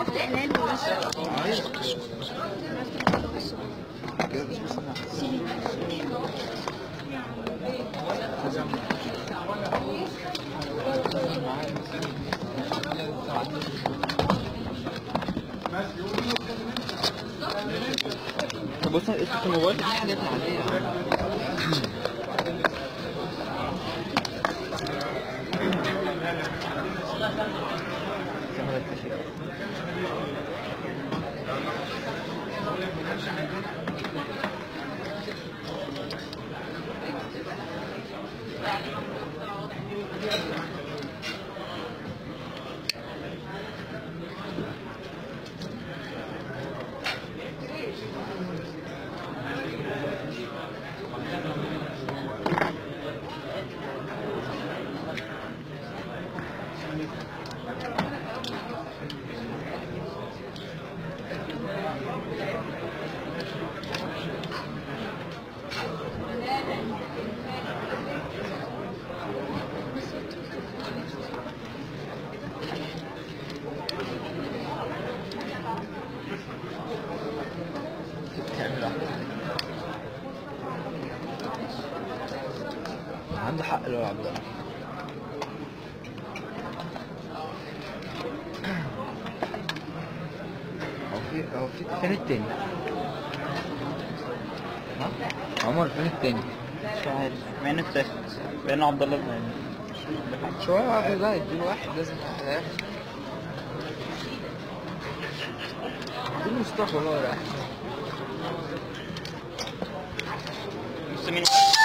استقلال ونصر كده مش بسمع طب بص اسمه الموبايل في حاجات عادية عنده حق اللي هو عبد الله هو في هو في فين التاني؟ ها؟ عمر فين التاني؟ مش عارف مع انه اكتشف بان عبد الله يعني شوية واحد لا يديله واحد لازم في الآخر اديله مصطفى بقى رايح بص مين